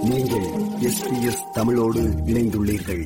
நீங்கள் எஸ்பிஎஸ் தமிழோடு இணைந்துள்ளீர்கள்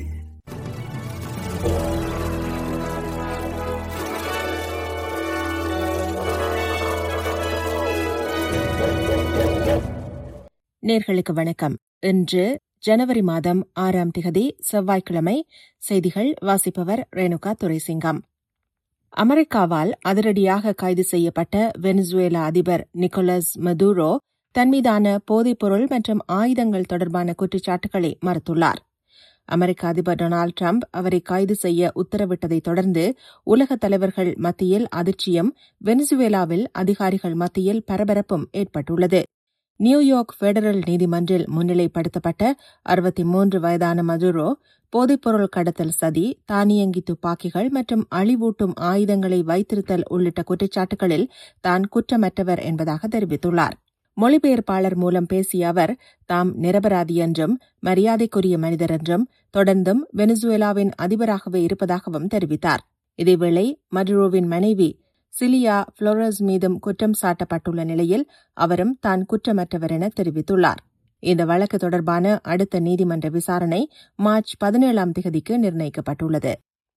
நேர்களுக்கு வணக்கம் இன்று ஜனவரி மாதம் ஆறாம் திகதி செவ்வாய்க்கிழமை செய்திகள் வாசிப்பவர் ரேணுகா துரைசிங்கம் அமெரிக்காவால் அதிரடியாக கைது செய்யப்பட்ட வெனிசுவேலா அதிபர் நிக்கோலஸ் மதூரோ தன்மீதான போதைப்பொருள் மற்றும் ஆயுதங்கள் தொடர்பான குற்றச்சாட்டுகளை மறுத்துள்ளார் அமெரிக்க அதிபர் டொனால்டு டிரம்ப் அவரை கைது செய்ய உத்தரவிட்டதைத் தொடர்ந்து உலக தலைவர்கள் மத்தியில் அதிர்ச்சியும் வெனிசுவேலாவில் அதிகாரிகள் மத்தியில் பரபரப்பும் ஏற்பட்டுள்ளது நியூயார்க் பெடரல் நீதிமன்றில் முன்னிலைப்படுத்தப்பட்ட அறுபத்தி மூன்று வயதான மதுரோ போதைப்பொருள் கடத்தல் சதி தானியங்கி துப்பாக்கிகள் மற்றும் அழிவூட்டும் ஆயுதங்களை வைத்திருத்தல் உள்ளிட்ட குற்றச்சாட்டுகளில் தான் குற்றமற்றவர் என்பதாக தெரிவித்துள்ளார் மொழிபெயர்ப்பாளர் மூலம் பேசிய அவர் தாம் நிரபராதி என்றும் மரியாதைக்குரிய மனிதர் என்றும் தொடர்ந்தும் வெனிசுவேலாவின் அதிபராகவே இருப்பதாகவும் தெரிவித்தார் இதேவேளை மடுரோவின் மனைவி சிலியா புளோரஸ் மீதும் குற்றம் சாட்டப்பட்டுள்ள நிலையில் அவரும் தான் குற்றமற்றவர் என தெரிவித்துள்ளார் இந்த வழக்கு தொடர்பான அடுத்த நீதிமன்ற விசாரணை மார்ச் பதினேழாம் தேதிக்கு நிர்ணயிக்கப்பட்டுள்ளது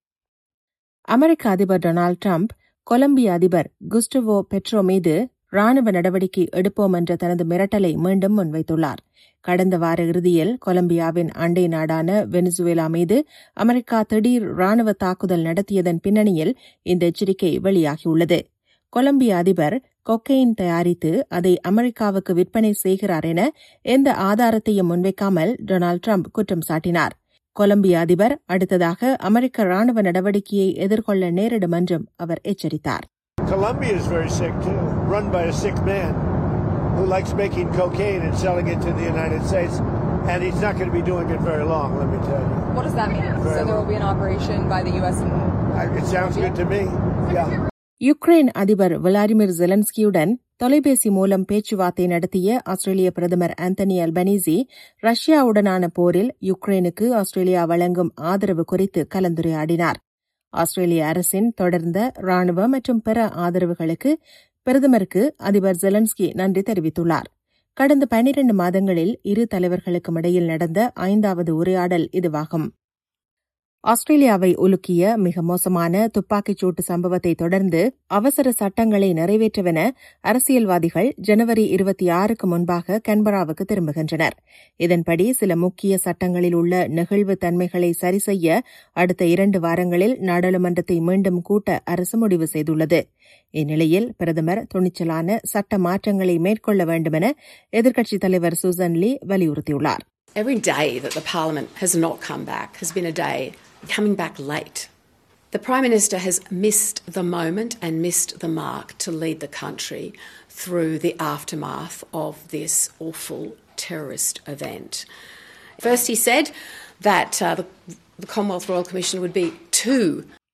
அமெரிக்க அதிபர் டொனால்டு டிரம்ப் கொலம்பிய அதிபர் குஸ்டவோ பெட்ரோ மீது ராணுவ நடவடிக்கை எடுப்போம் என்ற தனது மிரட்டலை மீண்டும் முன்வைத்துள்ளார் கடந்த வார இறுதியில் கொலம்பியாவின் அண்டை நாடான வெனிசுவேலா மீது அமெரிக்கா திடீர் ராணுவ தாக்குதல் நடத்தியதன் பின்னணியில் இந்த எச்சரிக்கை வெளியாகியுள்ளது கொலம்பிய அதிபர் கொக்கையின் தயாரித்து அதை அமெரிக்காவுக்கு விற்பனை செய்கிறார் என எந்த ஆதாரத்தையும் முன்வைக்காமல் டொனால்டு டிரம்ப் குற்றம் சாட்டினார் கொலம்பிய அதிபர் அடுத்ததாக அமெரிக்க ராணுவ நடவடிக்கையை எதிர்கொள்ள நேரிடும் என்றும் அவர் எச்சரித்தார் Colombia is very sick too, run by a sick man who likes making cocaine and selling it to the United States. And he's not going to be doing it very long, let me tell you. What does that mean? So there will be an operation by the U.S. and I- It sounds good to me. Yeah. Ukraine அதிபர் Vladimir ஜெலன்ஸ்கியுடன் தொலைபேசி மூலம் பேச்சுவார்த்தை நடத்திய ஆஸ்திரேலிய பிரதமர் Anthony Albanese ரஷ்யாவுடனான போரில் யுக்ரைனுக்கு Australia வழங்கும் ஆதரவு குறித்து கலந்துரையாடினார் ஆஸ்திரேலிய அரசின் தொடர்ந்த ராணுவ மற்றும் பிற ஆதரவுகளுக்கு பிரதமருக்கு அதிபர் ஜெலன்ஸ்கி நன்றி தெரிவித்துள்ளார் கடந்த பனிரண்டு மாதங்களில் இரு தலைவர்களுக்கும் இடையில் நடந்த ஐந்தாவது உரையாடல் இதுவாகும் ஆஸ்திரேலியாவை உலுக்கிய மிக மோசமான துப்பாக்கிச் சூட்டு சம்பவத்தை தொடர்ந்து அவசர சட்டங்களை நிறைவேற்றவென அரசியல்வாதிகள் ஜனவரி இருபத்தி ஆறுக்கு முன்பாக கன்பராவுக்கு திரும்புகின்றனர் இதன்படி சில முக்கிய சட்டங்களில் உள்ள நெகிழ்வு தன்மைகளை சரிசெய்ய அடுத்த இரண்டு வாரங்களில் நாடாளுமன்றத்தை மீண்டும் கூட்ட அரசு முடிவு செய்துள்ளது இந்நிலையில் பிரதமர் துணிச்சலான சட்ட மாற்றங்களை மேற்கொள்ள வேண்டுமென எதிர்க்கட்சித் தலைவர் சூசன் லீ வலியுறுத்தியுள்ளார் Every day that the Parliament has not come back has been a day coming back late. The Prime Minister has missed the moment and missed the mark to lead the country through the aftermath of this awful terrorist event. First, he said that uh, the, the Commonwealth Royal Commission would be two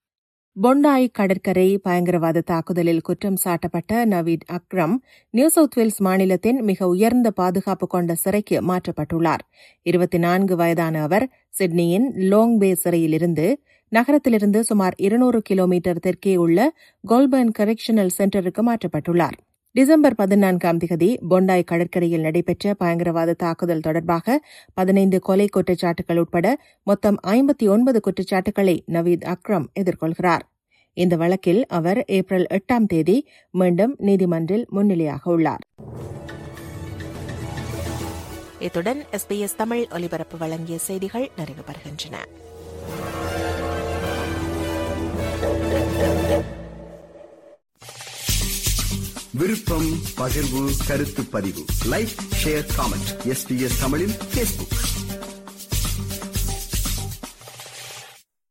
பொண்டாய் கடற்கரை பயங்கரவாத தாக்குதலில் குற்றம் சாட்டப்பட்ட Naveed Akram New South Wales மாநிலத்தின் மிக உயர்ந்த பாதுகாப்பு கொண்ட சிறைக்கு மாற்றப்பட்டுள்ளார் இருபத்தி நான்கு வயதான அவர் சிட்னியின் லோங் பே சிறையிலிருந்து நகரத்திலிருந்து சுமார் இருநூறு கிலோமீட்டர் தெற்கே உள்ள கோல்பர்ன் கரெக்ஷனல் சென்டருக்கு மாற்றப்பட்டுள்ளார் டிசம்பர் பதினான்காம் திகதி பொண்டாய் கடற்கரையில் நடைபெற்ற பயங்கரவாத தாக்குதல் தொடர்பாக பதினைந்து கொலை குற்றச்சாட்டுகள் உட்பட மொத்தம் ஐம்பத்தி ஒன்பது குற்றச்சாட்டுகளை நவீத் அக்ரம் எதிர்கொள்கிறார் இந்த வழக்கில் அவர் ஏப்ரல் எட்டாம் தேதி மீண்டும் நீதிமன்றில் முன்னிலையாக உள்ளார் இத்துடன் எஸ்பிஎஸ் தமிழ் ஒலிபரப்பு வழங்கிய செய்திகள் நிறைவு பெறுகின்றன விருப்பம் பகிர்வு கருத்து பதிவு லைக் ஷேர் காமெண்ட் எஸ்பிஎஸ் தமிழின் பேஸ்புக்